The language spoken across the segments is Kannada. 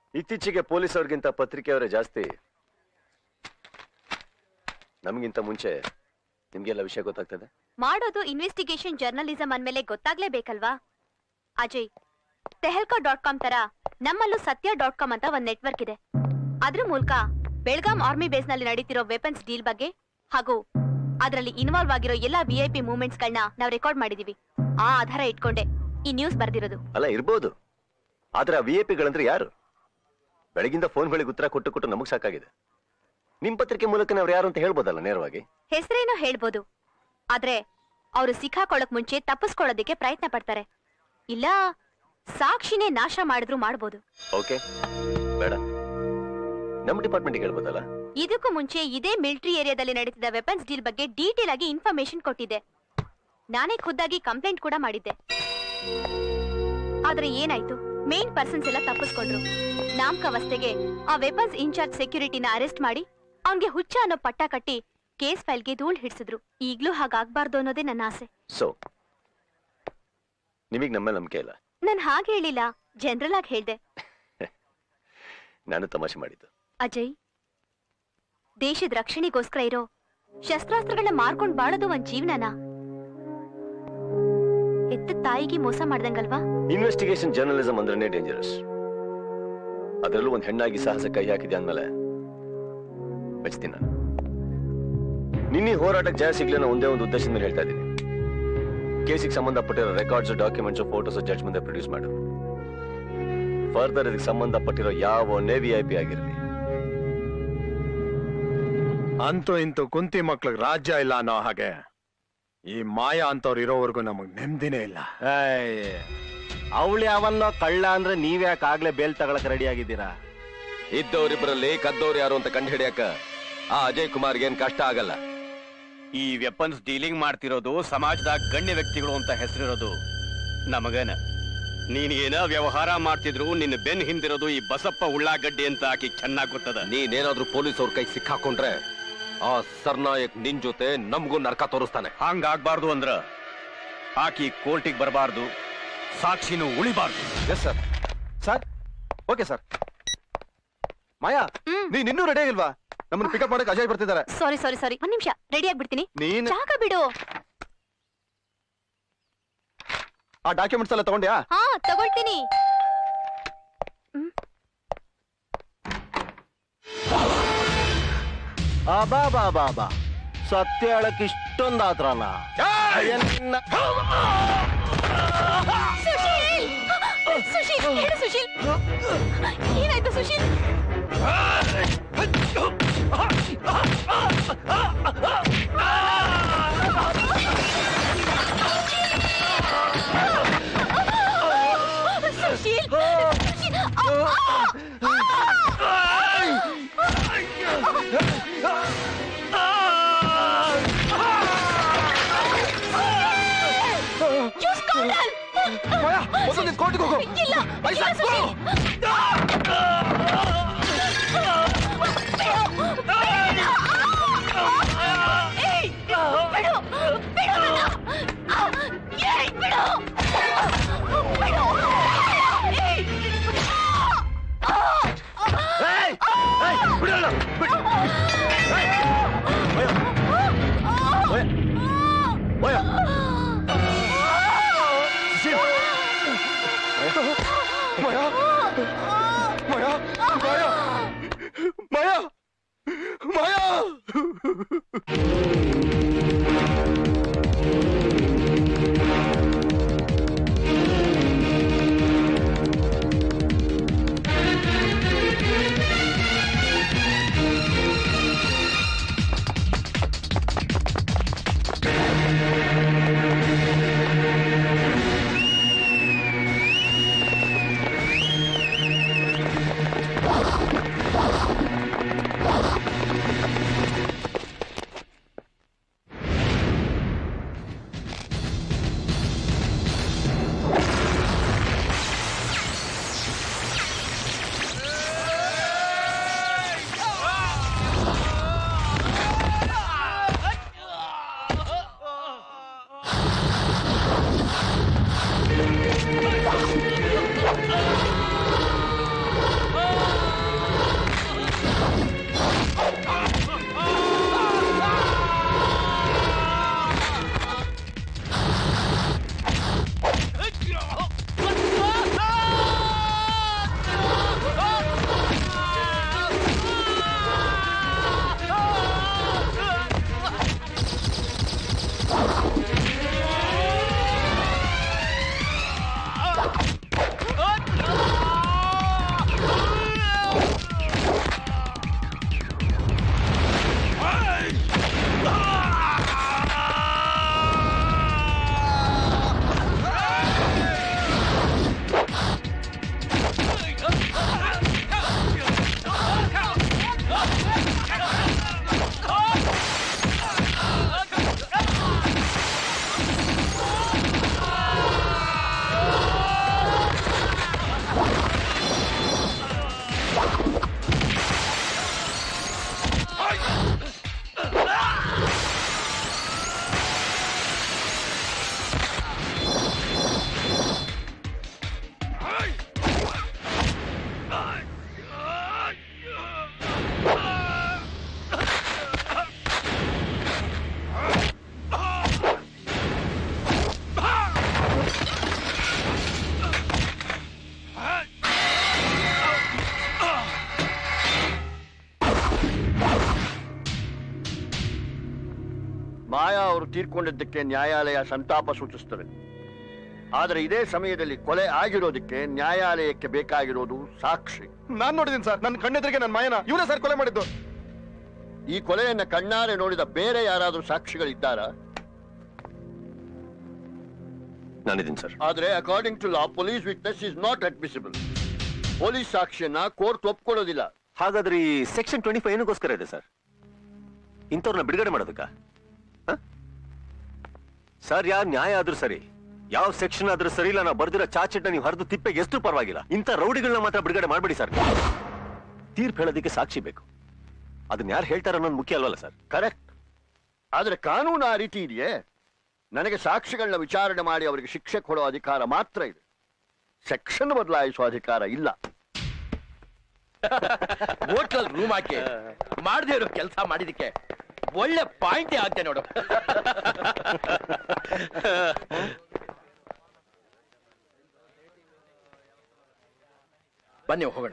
ಇತ್ತೀಚೆಗೆ ಪೊಲೀಸ್ ಅವ್ರಿಗಿಂತ ಪತ್ರಿಕೆಯವರೇ ಜಾಸ್ತಿ ನಮಗಿಂತ ಮುಂಚೆ ನಿಮ್ಗೆಲ್ಲ ವಿಷಯ ಗೊತ್ತಾಗ್ತದೆ ಮಾಡೋದು ಇನ್ವೆಸ್ಟಿಗೇಷನ್ ಜರ್ನಲಿಸಂ ಅಂದ್ಮೇಲೆ ಗೊತ್ತಾಗ್ಲೇಬೇಕಲ್ವಾ ಅಜಯ್ ತೆಹಲ್ಕಾ ಡಾಟ್ ಕಾಮ್ ತರ ನಮ್ಮಲ್ಲೂ ಸತ್ಯ ಡಾಟ್ ಕಾಮ್ ಅಂತ ಒಂದ್ ನೆಟ್ವರ್ಕ್ ಇದೆ ಅದ್ರ ಮೂಲಕ ಬೆಳಗಾಂ ಆರ್ಮಿ ಬೇಸ್ ನಲ್ಲಿ ನಡೀತಿರೋ ವೆಪನ್ಸ್ ಡೀಲ್ ಬಗ್ಗೆ ಹಾಗೂ ಅದರಲ್ಲಿ ಇನ್ವಾಲ್ವ್ ಆಗಿರೋ ಎಲ್ಲಾ ವಿಐಪಿ ಮೂವ್ಮೆಂಟ್ಸ್ ಗಳನ್ನ ನಾವು ರೆಕಾರ್ಡ್ ಮಾಡಿದೀವಿ ಆ ಆಧಾರ ಇಟ್ಕೊಂಡೆ ಈ ನ್ಯೂಸ್ ಬರ್ದಿರೋದು ಅಲ್ಲ ಇರ್ಬೋದು ಆದ್ರೆ ವಿ ಐ ಪಿಗಳಂದ್ರೆ ಯಾರು ಬೆಳಗಿಂದ ಫೋನ್ಗಳಿಗೆ ಉತ್ತರ ಕೊಟ್ಟು ಕೊಟ್ಟು ನಮಗ್ ಸಾಕಾಗಿದೆ ನಿಮ್ ಪತ್ರಿಕೆ ಮೂಲಕ ಅವ್ರು ಯಾರು ಅಂತ ಹೇಳ್ಬೋದಲ್ಲ ನೇರವಾಗಿ ಹೆಸರೇನೋ ಹೇಳ್ಬೋದು ಆದ್ರೆ ಅವರು ಸಿಕ್ಕಾಕೊಳ್ಳಕ್ ಮುಂಚೆ ತಪ್ಪಿಸ್ಕೊಳ್ಳೋದಕ್ಕೆ ಪ್ರಯತ್ನ ಪಡ್ತಾರೆ ಇಲ್ಲ ಸಾಕ್ಷಿನೇ ನಾಶ ಮಾಡಿದ್ರು ಮಾಡ್ಬೋದು ಓಕೆ ಬೇಡ ನಮ್ಮ ಡಿಪಾರ್ಟ್ಮೆಂಟ್ಗೆ ಹೇಳ್ಬೋದಲ್ಲ ಇದಕ್ಕೂ ಮುಂಚೆ ಇದೇ ಮಿಲಿಟರಿ ಏರಿಯಾದಲ್ಲಿ ನಡೀತಿದ್ದ ವೆಪನ್ಸ್ ಡೀಲ್ ಬಗ್ಗೆ ಡೀಟೇಲ್ ಆಗಿ ಇನ್ಫಾರ್ಮೇಶನ್ ಕೊಟ್ಟಿದ್ದೆ ನಾನೇ ಖುದ್ದಾಗಿ ಕಂಪ್ಲೇಂಟ್ ಕೂಡ ಮಾಡಿದ್ದೆ ಆದ್ರೆ ಏನಾಯ್ತು ಮೇನ್ ಪರ್ಸನ್ಸ್ ಎಲ್ಲ ತಪ್ಪಿಸ್ಕೊಂಡ್ರು ನಾಮಕವಸ್ತೆಗೆ ಆ ವೆಪನ್ಸ್ ಇನ್ಚಾರ್ಜ್ ಸೆಕ್ಯೂರಿಟಿನ ಅರೆಸ್ಟ್ ಮಾಡಿ ಅವನ್ಗೆ ಹುಚ್ಚ ಅನ್ನೋ ಪಟ್ಟ ಕಟ್ಟಿ ಕೇಸ್ ಫೈಲ್ಗೆ ಧೂಳ್ ಹಿಡಿಸಿದ್ರು ಈಗ್ಲೂ ಹಾಗಾಗ್ಬಾರ್ದು ಅನ್ನೋದೇ ನನ್ನ ಆಸೆ ಸೊ ನಿಮಗ್ ನಮ್ಮ ಮೇಲೆ ನಂಬಿಕೆ ಇಲ್ಲ ನಾನ್ ಹಾಗೆ ಹೇಳಿಲ್ಲ ಜನರಲ್ ಆಗಿ ಹೇಳ್ದೆ ನಾನು ತಮಾಷೆ ಮಾಡಿದ್ದು ಅಜಯ್ ದೇಶದ ರಕ್ಷಣೆಗೋಸ್ಕರ ಇರೋ ಶಸ್ತ್ರಾಸ್ತ್ರಗಳನ್ನ ಮಾರ್ಕೊಂಡ್ ಬಾಳೋದು ಒಂದ್ ಜೀವನನ ಎತ್ತ ತಾಯಿಗೆ ಮೋಸ ಮಾಡ್ದಂಗಲ್ವಾ ಇನ್ವೆಸ್ಟಿಗೇಷನ್ ಜರ್ನಲಿಸಂ ಅಂದ್ರೆ ಡೇಂಜರಸ್ ಅದರಲ್ಲೂ ಒಂದ್ ಹೆಣ್ಣಾಗಿ ಸಾಹಸ ಕೈ ಹಾಕಿದೆ ಅಂದ್ಮೇಲೆ ಮೆಚ್ತೀನಿ ನಾನು ನಿನ್ನೆ ಹೋರಾಟಕ್ಕೆ ಜಯ ಸಿಗ್ಲಿ ಅನ್ನೋ ಒಂದೇ ಒಂದು ಉದ್ದೇಶದ ಮೇಲೆ ಹೇಳ್ತಾ ಇದ್ದೀನಿ ಕೇಸಿಗೆ ಸಂಬಂಧಪಟ್ಟಿರೋ ರೆಕಾರ್ಡ್ಸ್ ಡಾಕ್ಯುಮೆಂಟ್ಸ್ ಫೋಟೋಸ್ ಜಡ್ಜ್ ಮುಂದೆ ಪ್ರೊಡ್ಯೂಸ್ ಮಾಡು ಫರ್ದರ್ ಇದಕ್ಕೆ ಸಂಬಂಧಪಟ್ಟಿರೋ ಯಾವ ನೇವಿ ಐ ಪಿ ಆಗಿರಲಿ ಅಂತೂ ಇಂತೂ ಕುಂತಿ ಮಕ್ಳಿಗೆ ರಾಜ್ಯ ಇಲ್ಲ ಅನ್ನೋ ಹಾಗೆ ಈ ಮಾಯಾ ಅಂತವ್ರು ಇರೋವರೆಗೂ ನಮಗ್ ನೆಮ್ಮದಿನೇ ಇಲ್ಲ ಅವಳು ಯಾವನ್ನೋ ಕಳ್ಳ ಅಂದ್ರೆ ನೀವ್ಯಾಕೆ ಆಗ್ಲೇ ಬೇಲ್ ತಗೊಳಕ್ ರೆಡಿ ಆಗಿದ್ದೀರಾ ಇದ್ದವರಿಬ್ಬರಲ್ಲಿ ಕದ್ದವ್ರು ಯಾರು ಅಂತ ಕಂಡು ಹಿಡಿಯಕ ಆ ಅಜಯ್ ಕುಮಾರ್ಗೆ ಏನ್ ಕಷ್ಟ ಆಗಲ್ಲ ಈ ವೆಪನ್ಸ್ ಡೀಲಿಂಗ್ ಮಾಡ್ತಿರೋದು ಸಮಾಜದಾಗ ಗಣ್ಯ ವ್ಯಕ್ತಿಗಳು ಅಂತ ಹೆಸರಿರೋದು ನಮಗೇನ ನೀನ್ ಏನ ವ್ಯವಹಾರ ಮಾಡ್ತಿದ್ರು ನಿನ್ನ ಬೆನ್ ಹಿಂದಿರೋದು ಈ ಬಸಪ್ಪ ಉಳ್ಳಾಗಡ್ಡಿ ಅಂತ ಆಕಿ ಚೆನ್ನಾಗ್ ಗೊತ್ತದ ನೀನೇನಾದ್ರೂ ಪೊಲೀಸ್ ಅವ್ರ ಕೈ ಸಿಕ್ಕಾಕೊಂಡ್ರೆ ಆ ಸರ್ನಾಯಕ್ ನಿನ್ ಜೊತೆ ನಮಗೂ ನರ್ಕ ತೋರಿಸ್ತಾನೆ ಹಂಗಾಗ್ಬಾರ್ದು ಅಂದ್ರ ಆಕಿ ಕೋರ್ಟಿಗೆ ಬರಬಾರ್ದು ಸಾಕ್ಷಿನೂ ಉಳಿಬಾರ್ದು yes sir sir okay sir Maya ನೀನ್ ಇನ್ನೂ ರೆಡಿ ಆಗಿಲ್ವಾ ನಮ್ಮನ್ನ ಪಿಕಪ್ ಮಾಡಕ್ ಅಜಯ್ ಬರ್ತಿದ್ದಾರೆ ಸಾರಿ ಸಾರಿ ಸಾರಿ ಒಂದ್ ನಿಮಿಷ ರೆಡಿ ಆಗ್ಬಿಡ್ತೀನಿ ನೀನ್ ಜಾಗ ಬಿಡು ಆ ಡಾಕ್ಯುಮೆಂಟ್ಸ್ ಎಲ್ಲ ತಗೊಂಡ್ಯಾ ಹಾ ತಗೊಳ್ತೀನಿ ಬಾ ಬಾ ಬಾ ಬಾ ಸತ್ಯ ಹೇಳಕ್ ಇಷ್ಟೊಂದ್ ಆತ್ರನ ಸುಶೀಲ್ ಸುಶೀಲ್ ಹೇಳು ಸುಶೀಲ್ ಏನಾಯ್ತು ಸುಶೀಲ್ ಸುಶೀಲ್ ಸುಶೀಲ್ ಆ, ಆ, You scoundrel! ಮಾಯಾ ಮೊದಲು ನಿನ್ ಕೋರ್ಟಿಗೆ ಹೋಗು ಇಲ್ಲ ಇಲ್ಲ ಸುಶೀಲ್ ಏಯ್, ಬಿಡು ಬಿಡು ನನ್ನ. ಏಯ್, ಬಿಡು ಬಿಡು ಏಯ್. ಮಾಯಾ ಮಾಯಾ ಮಾಯಾ ಮಾಯಾ ಮಾಯಾ ಅವರು ತೀರ್ಕೊಂಡಿದ್ದಕ್ಕೆ ನ್ಯಾಯಾಲಯ ಸಂತಾಪ ಸೂಚಿಸ್ತದೆ ಆದರೆ ಇದೇ ಸಮಯದಲ್ಲಿ ಕೊಲೆ ಆಗಿರೋದಕ್ಕೆ ನ್ಯಾಯಾಲಯಕ್ಕೆ ಬೇಕಾಗಿರೋದು ಸಾಕ್ಷಿ ನಾನ್ ನೋಡಿದೀನಿ ಸರ್ ನನ್ನ ಕಣ್ಣೆದ್ರಿಗೆ ನನ್ನ ಮಾಯನ ಇವನೇ ಸರ್ ಕೊಲೆ ಮಾಡಿದ್ದು ಈ ಕೊಲೆಯನ್ನ ಕಣ್ಣಾರೆ ನೋಡಿದ ಬೇರೆ ಯಾರಾದರೂ ಸಾಕ್ಷಿಗಳಿದ್ದಾರಾ ನಾನಿದ್ದೀನಿ ಸರ್ ಆದ್ರೆ according to law police witness is not admissible police ಸಾಕ್ಷಿಯನ್ನ ಕೋರ್ಟ್ ಒಪ್ಕೊಳ್ಳೋದಿಲ್ಲ ಹಾಗಾದ್ರೆ ಈ ಸೆಕ್ಷನ್ ಟ್ವೆಂಟಿ ಫೈವ್ ಏನಕ್ಕೋಸ್ಕರ ಇದೆ ಸರ್ ಇಂಥವ್ರನ್ನ ಬಿಡುಗಡೆ ಮಾಡೋದಕ್ಕ ಸರ್ ಯಾವ ನ್ಯಾಯ ಆದ್ರೂ ಸರಿ ಯಾವ ಸೆಕ್ಷನ್ ಆದ್ರೂ ಸರಿ ಇಲ್ಲ ನಾವು ಬರ್ದಿರೋ ಚಾಚಿಟ್ನ ನೀವು ಹರಿದು ತಿಪ್ಪೆಗೆ ಎಷ್ಟು ಪರವಾಗಿಲ್ಲ ಇಂಥ ರೌಡಿಗಳನ್ನ ಮಾತ್ರ ಬಿಡುಗಡೆ ಮಾಡ್ಬಿಡಿ ಸರ್ ತೀರ್ಪು ಹೇಳೋದಕ್ಕೆ ಸಾಕ್ಷಿ ಬೇಕು ಅದನ್ನ ಯಾರು ಹೇಳ್ತಾರೆ ಅನ್ನೋದು ಮುಖ್ಯ ಅಲ್ವಲ್ಲ ಸರ್ ಕರೆಕ್ಟ್ ಆದ್ರೆ ಕಾನೂನು ಆ ರೀತಿ ಇದೆಯೇ ನನಗೆ ಸಾಕ್ಷಿಗಳನ್ನ ವಿಚಾರಣೆ ಮಾಡಿ ಅವರಿಗೆ ಶಿಕ್ಷೆ ಕೊಡೋ ಅಧಿಕಾರ ಮಾತ್ರ ಇದೆ ಸೆಕ್ಷನ್ ಬದಲಾಯಿಸುವ ಅಧಿಕಾರ ಇಲ್ಲ ಹೋಟ್ಲಲ್ಲಿ ರೂಮ್ ಹಾಕಿ ಮಾಡದೇ ಇರೋ ಕೆಲಸ ಮಾಡಿದಕ್ಕೆ ಒಳ್ಳೆ ಪಾಯಿಂಟ್ ಆಗ್ತೆ ನೋಡು ಬನ್ನಿ ಹೋಗೋಣ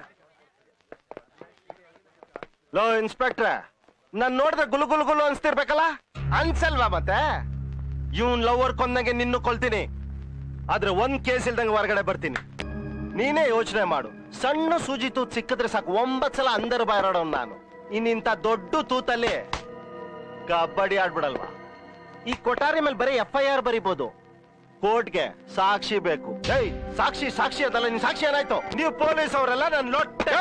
ಲೋ ಇನ್ಸ್ಪೆಕ್ಟ್ರ ನಾನ್ ನೋಡಿದ್ರೆ ಗುಲು ಗುಲು ಗುಲು ಅನ್ಸ್ತಿರ್ಬೇಕಲ್ಲ ಅನ್ಸಲ್ವಾ ಮತ್ತೆ ಇವನ್ ಲವರ್ ಕೊಂದಂಗೆ ನಿನ್ನು ಕೊಲ್ತೀನಿ ಆದ್ರೆ ಒಂದ್ ಕೇಸ್ ಇಲ್ದಂಗೆ ಹೊರಗಡೆ ಬರ್ತೀನಿ ನೀನೇ ಯೋಚನೆ ಮಾಡು ಸಣ್ಣ ಸೂಜಿ ತೂತ್ ಸಿಕ್ಕಿದ್ರೆ ಸಾಕು ಒಂಬತ್ ಸಲ ಅಂದರ್ ಬಾರಾಡೋನ್ ನಾನು ಇನ್ನಿಂತ ದೊಡ್ಡ ತೂತಲ್ಲಿ ಕಬಡ್ಡಿ ಆಡ್ಬಿಡಲ್ವಾ ಈ ಕೊಠಾರಿ ಮೇಲೆ ಬರೀ ಎಫ್ ಐ ಆರ್ ಬರಿಬೋದು ಕೋರ್ಟ್ಗೆ ಸಾಕ್ಷಿ ಬೇಕು ಏಯ್ ಸಾಕ್ಷಿ ಸಾಕ್ಷಿ ಅದಲ್ಲ ನಿನ್ ಸಾಕ್ಷಿ ಏನಾಯ್ತು ನೀವು ಪೊಲೀಸ್ ಅವರೆಲ್ಲ ನನ್ ಲೊಟ್ಟೆ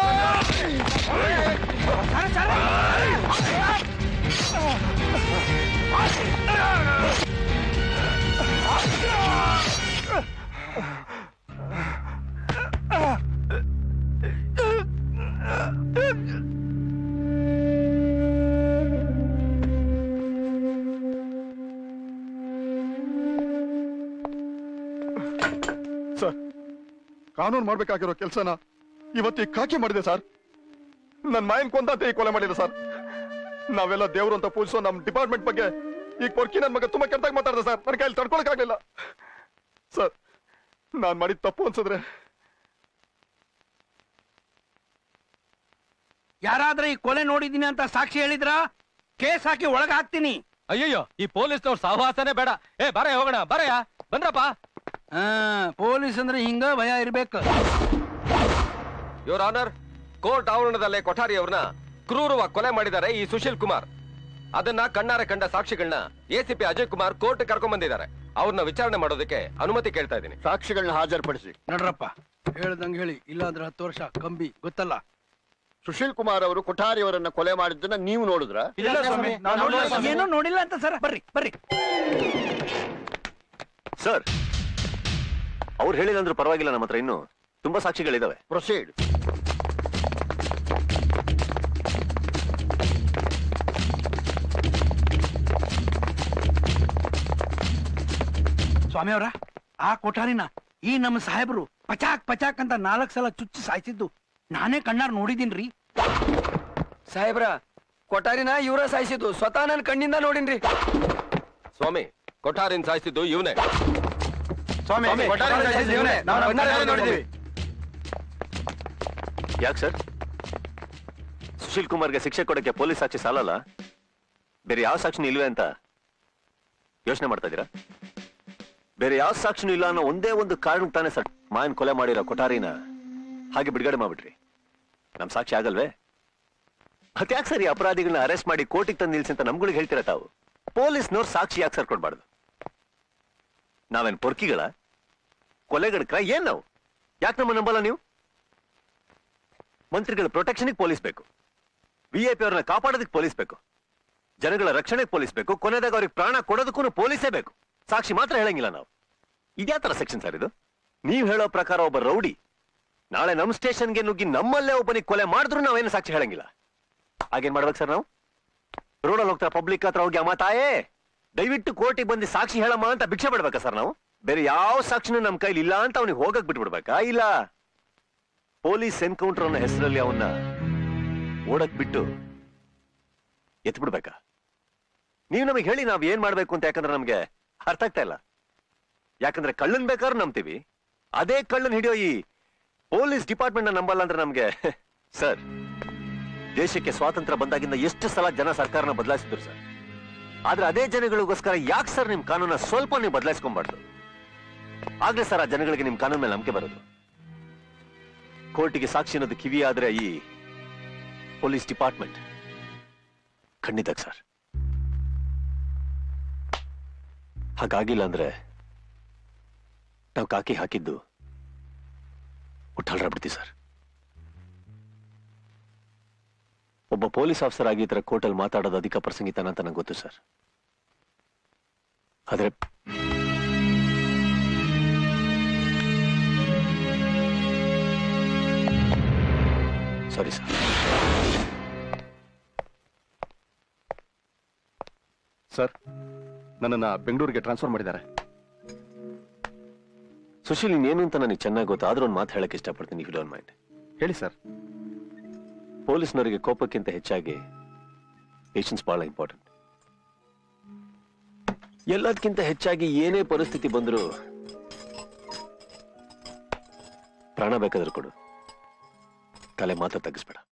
ಸರ್ ಕಾನೂನು ಮಾಡ್ಬೇಕಾಗಿರೋ ಕೆಲಸನ ಇವತ್ತು ಈ ಕಾಕಿ ಮಾಡಿದೆ ಸರ್ ನನ್ನ ಮಾಯನ್ ಕೊಂದಂತೆ ಈ ಕೊಲೆ ಮಾಡಿದೆ ಸರ್ ನಾವೆಲ್ಲ ದೇವ್ರು ಅಂತ ಪೂಜಿಸೋ ನಮ್ಮ ಡಿಪಾರ್ಟ್ಮೆಂಟ್ ಬಗ್ಗೆ ಈ ಕೊರ್ಕಿ ನನ್ನ ಮಗ ತುಂಬಾ ಕೆಟ್ಟದಾಗ ಮಾತಾಡಿದೆ ಸರ್ ನನ್ನ ಕೈಯಲ್ಲಿ ತಡ್ಕೊಳಕ್ ಆಗ್ಲಿಲ್ಲ ಸರ್ ನಾನ್ ಮಾಡಿದ ತಪ್ಪು ಅನ್ಸಿದ್ರೆ ಯಾರಾದ್ರೆ ಈ ಕೊಲೆ ನೋಡಿದೀನಿ ಅಂತ ಸಾಕ್ಷಿ ಹೇಳಿದ್ರ ಕೇಸ್ ಹಾಕಿ ಒಳಗ ಹಾಕ್ತೀನಿ ಅಯ್ಯಯ್ಯೋ ಈ ಪೊಲೀಸ್ನವ್ರ ಸಹವಾಸನೇ ಬೇಡ ಏ ಬರ ಹೋಗೋಣ ಬರಯ್ಯ ಬಂದ್ರಪ್ಪ ಆ ಪೊಲೀಸ್ ಅಂದ್ರೆ ಹಿಂಗ ಭಯ ಇರ್ಬೇಕು ಯುವರ್ ಆನರ್ ಕೋರ್ಟ್ ಆವರಣದಲ್ಲೇ ಕೊಠಾರಿ ಅವ್ರನ್ನ ಕ್ರೂರವಾಗಿ ಕೊಲೆ ಮಾಡಿದ್ದಾರೆ ಈ ಸುಶೀಲ್ ಕುಮಾರ್ ಅದನ್ನ ಕಣ್ಣಾರೆ ಕಂಡ ಸಾಕ್ಷಿಗಳನ್ನ ಎಸಿಪಿ ಅಜಯ್ ಕುಮಾರ್ ಕೋರ್ಟ್ ಕರ್ಕೊಂಡ್ ಬಂದಿದ್ದಾರೆ ಅವ್ರನ್ನ ವಿಚಾರಣೆ ಮಾಡೋದಕ್ಕೆ ಅನುಮತಿ ಕೇಳ್ತಾ ಇದ್ದೀನಿ ಸಾಕ್ಷಿಗಳನ್ನ ಹಾಜರುಪಡಿಸಿ ನಡ್ರಪ್ಪ ಹೇಳ್ದಂಗ್ ಹೇಳಿ ಇಲ್ಲಾಂದ್ರೆ ಹತ್ತು ವರ್ಷ ಕಂಬಿ ಗೊತ್ತಲ್ಲ ಸುಶೀಲ್ ಕುಮಾರ್ ಅವರು ಕೊಠಾರಿಯವರನ್ನ ಕೊಲೆ ಮಾಡಿದ್ದನ್ನ ನೀವು ನೋಡಿದ್ರ ಇಲ್ಲ ಸ್ವಾಮಿ, ನಾನ್ ನೋಡ್ಲಿಲ್ಲ ಸ್ವಾಮಿ. ಏನೋ ನೋಡಿಲ್ಲ ಅಂತ ಸರ್ ಬರ್ರಿ ಬರ್ರಿ ಸರ್ ಅವ್ರು ಹೇಳಿಲ್ಲ ಅಂದ್ರೂ ಪರವಾಗಿಲ್ಲ ನಮ್ಮ ಹತ್ರ ಇನ್ನು ತುಂಬಾ ಸಾಕ್ಷಿಗಳಿದಾವೆ ಪ್ರೊಸೀಡ್ ಸ್ವಾಮಿ ಅವರ ಆ ಕೊಠಾರಿನ ಈ ನಮ್ಮ ಸಾಹೇಬರು ಪಚಾಕ್ ಪಚಾಕ್ ಅಂತ ನಾಲ್ಕ್ ಸಲ ಚುಚ್ಚಿ ಸಾಯ್ತಿದ್ದು ನಾನೇ ಕಣ್ಣಾರ್ ನೋಡಿದೀನ್ರಿ ಸಾಹೇಬ್ರ ಕೊಠಾರಿನ ಇವರ ಸಾಯಿಸಿದ್ದು ಸ್ವತಃ ನನ್ನ ಕಣ್ಣಿಂದ ನೋಡಿನ್ರಿ ಸ್ವಾಮಿ ಕೊಠಾರಿನ ಸಾಯಿಸಿದ್ದು ಇವನೇ ಸ್ವಾಮಿ ಕೊಠಾರಿ ಸಾಯಿಸಿದ್ದು ಇವ್ನೇ. ನಾವು ಕಣ್ಣಾರೆ ನೋಡಿದೀವಿ ಯಾಕೆ ಸರ್ ಸುಶೀಲ್ ಕುಮಾರ್ಗೆ ಶಿಕ್ಷೆ ಕೊಡಕ್ಕೆ ಪೊಲೀಸ್ ಸಾಕ್ಷಿ ಸಾಲಲ್ಲ ಬೇರೆ ಯಾವ ಸಾಕ್ಷಿನೂ ಇಲ್ವೇ ಅಂತ ಯೋಚನೆ ಮಾಡ್ತಾ ಇದ್ದೀರಾ ಬೇರೆ ಯಾವ ಸಾಕ್ಷಿನೂ ಇಲ್ಲ ಅನ್ನೋ ಒಂದೇ ಒಂದು ಕಾರಣಕ್ಕೆ ತಾನೇ ಸರ್ ಮಾಯನ್ ಕೊಲೆ ಮಾಡಿರೋ ಕೊಠಾರಿನ ಹಾಗೆ ಬಿಡುಗಡೆ ಮಾಡ್ಬಿಟ್ರಿ ನಮ್ ಸಾಕ್ಷಿ ಆಗಲ್ವೇ ಮತ್ತ್ಯಾಕೆ ಸರ್ ಈ ಅಪರಾಧಿಗಳನ್ನ ಅರೆಸ್ಟ್ ಮಾಡಿ ಕೋರ್ಟಿಗೆ ತಂದು ನಿಲ್ಸಿ ಅಂತ ನಮ್ಗಳಿಗೆ ಹೇಳ್ತೀರಾ ತಾವು ಪೊಲೀಸ್ನವ್ರು ಸಾಕ್ಷಿ ಯಾಕೆ ಸರ್ ಕೊಡ್ಬಾರ್ದು ನಾವೇನ್ ಪೊರ್ಕಿಗಳ ಕೊಲೆಗಡಕ್ರ ಏನ್ ನಾವು ಯಾಕೆ ನಮ್ಮ ನಂಬಲ್ಲ ನೀವು ಮಂತ್ರಿಗಳ ಪ್ರೊಟೆಕ್ಷನ್ಗೆ ಪೊಲೀಸ್ ಬೇಕು ವಿ ಐ ಪಿ ಅವ್ರನ್ನ ಕಾಪಾಡೋದಕ್ಕೆ ಪೊಲೀಸ್ ಬೇಕು ಜನಗಳ ರಕ್ಷಣೆಗೆ ಪೊಲೀಸ್ ಬೇಕು ಕೊನೆದಾಗ ಅವ್ರಿಗೆ ಪ್ರಾಣ ಕೊಡೋದಕ್ಕೂ ಪೊಲೀಸೇ ಬೇಕು ಸಾಕ್ಷಿ ಮಾತ್ರ ಹೇಳಂಗಿಲ್ಲ ನಾವು ಇದ್ಯಾ ತರ ಸೆಕ್ಷನ್ ಸರ್ ಇದು ನೀವ್ ಹೇಳೋ ಪ್ರಕಾರ ಒಬ್ಬ ರೌಡಿ ನಾಳೆ ನಮ್ ಸ್ಟೇಷನ್ಗೆ ನುಗ್ಗಿ ನಮ್ಮಲ್ಲೇ ಒಬ್ಬನಿಗೆ ಕೊಲೆ ಮಾಡಿದ್ರು ನಾವೇನು ಸಾಕ್ಷಿ ಹೇಳಂಗಿಲ್ಲ ಹಾಗೇನ್ ಮಾಡ್ಬೇಕು ಸರ್ ನಾವು ರೋಡಲ್ಲಿ ಹೋಗ್ತಾ ಪಬ್ಲಿಕ್ ಹತ್ರ ಹೋಗಿ ಅಮ್ಮ ತಾಯೇ ದಯವಿಟ್ಟು ಕೋರ್ಟಿಗೆ ಬಂದು ಸಾಕ್ಷಿ ಹೇಳಮ್ಮ ಅಂತ ಭಿಕ್ಷೆ ಬಿಡ್ಬೇಕಾ ಸರ್ ನಾವು ಬೇರೆ ಯಾವ ಸಾಕ್ಷಿನೂ ನಮ್ ಕೈಲಿ ಇಲ್ಲ ಅಂತ ಅವನಿಗೆ ಹೋಗಕ್ ಬಿಟ್ಬಿಡ್ಬೇಕಾ ಇಲ್ಲ ಪೊಲೀಸ್ ಎನ್ಕೌಂಟರ್ ಅನ್ನೋ ಹೆಸರಲ್ಲಿ ಅವನ್ನ ಓಡಕ್ ಬಿಟ್ಟು ಎತ್ ಬಿಡ್ಬೇಕಾ ನೀವು ನಮಗೆ ಹೇಳಿ ನಾವ್ ಏನ್ ಮಾಡ್ಬೇಕು ಅಂತ ಯಾಕಂದ್ರೆ ನಮ್ಗೆ ಅರ್ಥ ಆಗ್ತಾ ಇಲ್ಲ ಯಾಕಂದ್ರೆ ಕಳ್ಳನ್ ಬೇಕಾದ್ರೂ ನಂಬ್ತೀವಿ ಅದೇ ಕಳ್ಳನ್ ಹಿಡಿಯೋ ಈ ಪೊಲೀಸ್ ಡಿಪಾರ್ಟ್ಮೆಂಟ್ ನಂಬಲ್ಲ ಅಂದ್ರೆ ನಮ್ಗೆ ಸರ್ ದೇಶಕ್ಕೆ ಸ್ವಾತಂತ್ರ್ಯ ಬಂದಾಗಿಂದ ಎಷ್ಟು ಸಲ ಜನ ಸರ್ಕಾರನ ಬದಲಾಯಿಸಿದ್ರು ಸರ್ ಆದ್ರೆ ಅದೇ ಜನಗಳಿಗೋಸ್ಕರ ಯಾಕೆ ಸರ್ ನಿಮ್ ಕಾನೂನ ಸ್ವಲ್ಪ ನೀವು ಬದಲಾಯಿಸ್ಕೊಂಬಾರ್ದು ಆಗ್ಲೇ ಸರ್ ಆ ಜನಗಳಿಗೆ ನಿಮ್ ಕಾನೂನ್ ಮೇಲೆ ನಂಬಿಕೆ ಬರೋದು ಕೋರ್ಟಿಗೆ ಸಾಕ್ಷಿ ಅನ್ನೋದು ಕಿವಿ ಆದ್ರೆ ಈ ಪೊಲೀಸ್ ಡಿಪಾರ್ಟ್ಮೆಂಟ್ ಖಂಡಿತ ಸರ್ ಹಾಗಾಗಿಲ್ಲ ಅಂದ್ರೆ ನಾವು ಕಾಕಿ ಹಾಕಿದ್ದು ಬಿಡ್ತೀವಿ ಸರ್ ಒಬ್ಬ ಪೊಲೀಸ್ ಆಫೀಸರ್ ಆಗಿ ಈ ತರ ಕೋರ್ಟಲ್ಲಿ ಮಾತಾಡೋದು ಅಧಿಕ ಪ್ರಸಂಗಿತನ ಅಂತ ನಂಗೆ ಗೊತ್ತು ಸರ್ ಆದ್ರೆ ಸಾರಿ ಸರ್ ಸರ್ ನನ್ನನ್ನ ಬೆಂಗಳೂರಿಗೆ ಟ್ರಾನ್ಸ್ಫರ್ ಮಾಡಿದ್ದಾರೆ ಸುಶೀಲ್ ನೀನು ಅಂತ ನನಗೆ ಚೆನ್ನಾಗಿ ಗೊತ್ತು ಆದ್ರೂ ಒಂದು ಮಾತು ಹೇಳಕ್ ಇಷ್ಟಪಡ್ತೀನಿ ಇಫ್ ಡೋಂಟ್ ಮೈಂಡ್ ಹೇಳಿ ಸರ್ ಪೊಲೀಸ್ನವರಿಗೆ ಕೋಪಕ್ಕಿಂತ ಹೆಚ್ಚಾಗಿ ಪೇಷನ್ಸ್ ಬಹಳ ಇಂಪಾರ್ಟೆಂಟ್ ಎಲ್ಲದಕ್ಕಿಂತ ಹೆಚ್ಚಾಗಿ ಏನೇ ಪರಿಸ್ಥಿತಿ ಬಂದರೂ ಪ್ರಾಣ ಬೇಕಾದ್ರೂ ಕೊಡು ತಲೆ ಮಾತ್ರ ತಗ್ಗಿಸ್ಬೇಡ